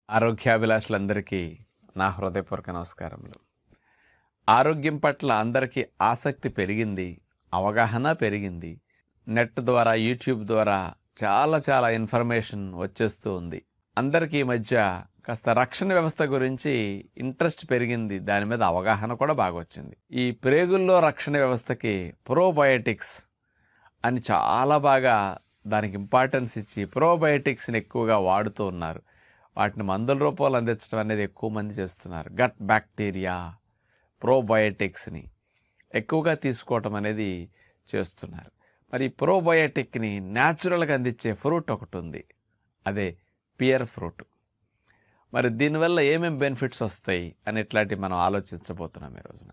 ఆరోగ్యాభిలాషులందరికీ నా హృదయపూర్వక నమస్కారములు ఆరోగ్యం పట్ల అందరికీ ఆసక్తి పెరిగింది అవగాహన పెరిగింది నెట్ ద్వారా యూట్యూబ్ ద్వారా చాలా చాలా ఇన్ఫర్మేషన్ వచ్చేస్తూ ఉంది అందరికీ ఈ మధ్య కాస్త రక్షణ వ్యవస్థ గురించి ఇంట్రెస్ట్ పెరిగింది దాని మీద అవగాహన కూడా బాగా వచ్చింది ఈ ప్రేగుల్లో రక్షణ వ్యవస్థకి ప్రోబయోటిక్స్ అని చాలా బాగా దానికి ఇంపార్టెన్స్ ఇచ్చి ప్రోబయోటిక్స్ని ఎక్కువగా వాడుతూ ఉన్నారు వాటిని మందుల రూపంలో అందించడం అనేది ఎక్కువ మంది చేస్తున్నారు గట్ బ్యాక్టీరియా ప్రోబయోటిక్స్ని ఎక్కువగా తీసుకోవటం అనేది చేస్తున్నారు మరి ఈ ప్రోబయోటిక్ని న్యాచురల్గా అందించే ఫ్రూట్ ఒకటి ఉంది అదే పియర్ ఫ్రూట్ మరి దీనివల్ల ఏమేమి బెనిఫిట్స్ వస్తాయి అని ఇట్లాంటివి మనం ఆలోచించబోతున్నాం ఈ రోజున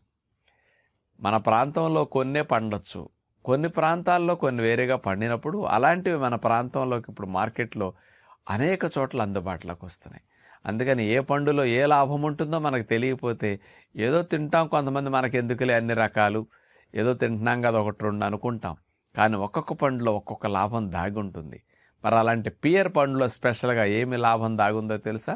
మన ప్రాంతంలో కొన్నే పండొచ్చు కొన్ని ప్రాంతాల్లో కొన్ని వేరేగా పండినప్పుడు అలాంటివి మన ప్రాంతంలోకి ఇప్పుడు మార్కెట్లో అనేక చోట్ల అందుబాటులోకి వస్తున్నాయి అందుకని ఏ పండులో ఏ లాభం ఉంటుందో మనకు తెలియకపోతే ఏదో తింటాం కొంతమంది మనకి ఎందుకులే అన్ని రకాలు ఏదో తింటున్నాం కదా ఒకటి రెండు అనుకుంటాం కానీ ఒక్కొక్క పండులో ఒక్కొక్క లాభం దాగి ఉంటుంది మరి అలాంటి పియర్ పండులో స్పెషల్గా ఏమి లాభం దాగుందో తెలుసా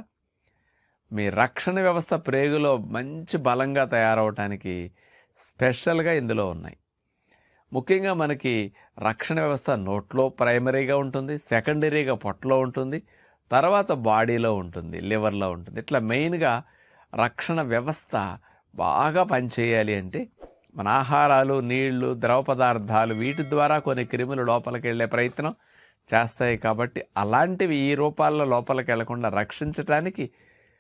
మీ రక్షణ వ్యవస్థ ప్రేగులో మంచి బలంగా తయారవటానికి స్పెషల్గా ఇందులో ఉన్నాయి ముఖ్యంగా మనకి రక్షణ వ్యవస్థ నోట్లో ప్రైమరీగా ఉంటుంది సెకండరీగా పొట్టలో ఉంటుంది తర్వాత బాడీలో ఉంటుంది లివర్లో ఉంటుంది ఇట్లా మెయిన్గా రక్షణ వ్యవస్థ బాగా పనిచేయాలి అంటే మన ఆహారాలు నీళ్లు ద్రవ పదార్థాలు వీటి ద్వారా కొన్ని క్రిములు లోపలికి వెళ్ళే ప్రయత్నం చేస్తాయి కాబట్టి అలాంటివి ఈ రూపాల్లో లోపలికి వెళ్లకుండా రక్షించటానికి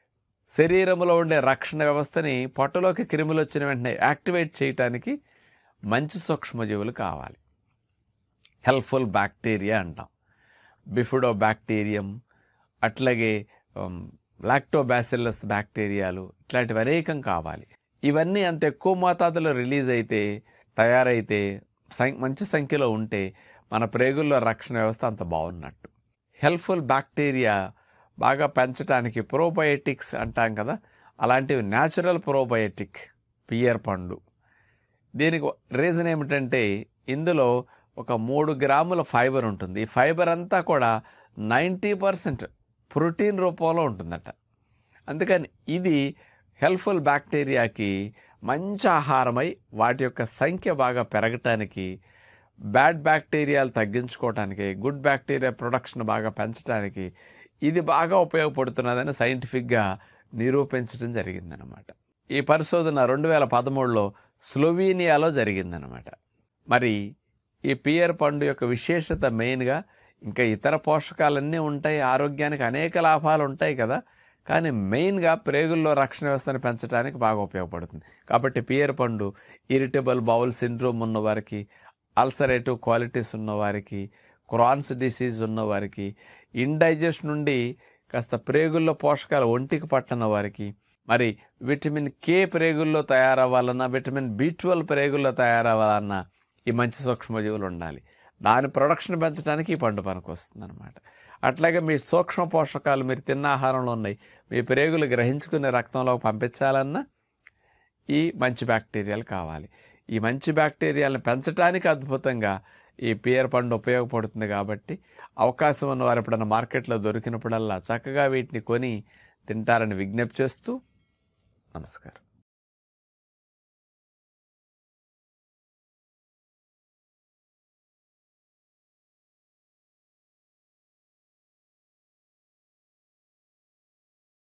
శరీరంలో ఉండే రక్షణ వ్యవస్థని పొట్టలోకి క్రిములు వచ్చిన వెంటనే యాక్టివేట్ చేయటానికి మంచి సూక్ష్మజీవులు కావాలి హెల్ప్ఫుల్ బ్యాక్టీరియా అంటాం బిఫుడో బ్యాక్టీరియం అట్లాగే లాక్టోబాసిల్లస్ బ్యాక్టీరియాలు ఇట్లాంటివి అనేకం కావాలి ఇవన్నీ అంత ఎక్కువ మోతాదులో రిలీజ్ అయితే తయారైతే సం మంచి సంఖ్యలో ఉంటే మన ప్రేగుల్లో రక్షణ వ్యవస్థ అంత బాగున్నట్టు హెల్ప్ఫుల్ బ్యాక్టీరియా బాగా పెంచడానికి ప్రోబయోటిక్స్ అంటాం కదా అలాంటివి న్యాచురల్ ప్రోబయోటిక్ పియర్ పండు దీనికి రీజన్ ఏమిటంటే ఇందులో ఒక మూడు గ్రాముల ఫైబర్ ఉంటుంది ఈ ఫైబర్ అంతా కూడా నైంటీ పర్సెంట్ ప్రోటీన్ రూపంలో ఉంటుందట అందుకని ఇది హెల్ప్ఫుల్ బ్యాక్టీరియాకి మంచి ఆహారమై వాటి యొక్క సంఖ్య బాగా పెరగటానికి బ్యాడ్ బ్యాక్టీరియాలు తగ్గించుకోవటానికి గుడ్ బ్యాక్టీరియా ప్రొడక్షన్ బాగా పెంచడానికి ఇది బాగా ఉపయోగపడుతున్నదని సైంటిఫిక్గా నిరూపించడం జరిగిందనమాట ఈ పరిశోధన రెండు వేల పదమూడులో స్లోవీనియాలో జరిగిందనమాట మరి ఈ పియర్ పండు యొక్క విశేషత మెయిన్గా ఇంకా ఇతర పోషకాలన్నీ ఉంటాయి ఆరోగ్యానికి అనేక లాభాలు ఉంటాయి కదా కానీ మెయిన్గా ప్రేగుల్లో రక్షణ వ్యవస్థను పెంచడానికి బాగా ఉపయోగపడుతుంది కాబట్టి పియర్ పండు ఇరిటబుల్ బౌల్ సిండ్రోమ్ ఉన్నవారికి అల్సరేటివ్ క్వాలిటీస్ ఉన్నవారికి క్రాన్స్ డిసీజ్ ఉన్నవారికి ఇండైజెస్ట్ నుండి కాస్త ప్రేగుల్లో పోషకాలు ఒంటికి పట్టన వారికి మరి విటమిన్ కే ప్రేగుల్లో తయారవ్వాలన్నా విటమిన్ బి ట్వెల్వ్ ప్రేగుల్లో తయారవ్వాలన్నా ఈ మంచి సూక్ష్మజీవులు ఉండాలి దాని ప్రొడక్షన్ పెంచడానికి ఈ పండు పనికి వస్తుంది అనమాట అట్లాగే మీ సూక్ష్మ పోషకాలు మీరు తిన్న ఆహారంలో ఉన్నాయి మీ ప్రేగులు గ్రహించుకునే రక్తంలోకి పంపించాలన్నా ఈ మంచి బ్యాక్టీరియాలు కావాలి ఈ మంచి బ్యాక్టీరియాలను పెంచడానికి అద్భుతంగా ఈ పియర్ పండు ఉపయోగపడుతుంది కాబట్టి అవకాశం ఉన్న వారు ఎప్పుడైనా మార్కెట్లో దొరికినప్పుడల్లా చక్కగా వీటిని కొని తింటారని విజ్ఞప్తి చేస్తూ నమస్కారం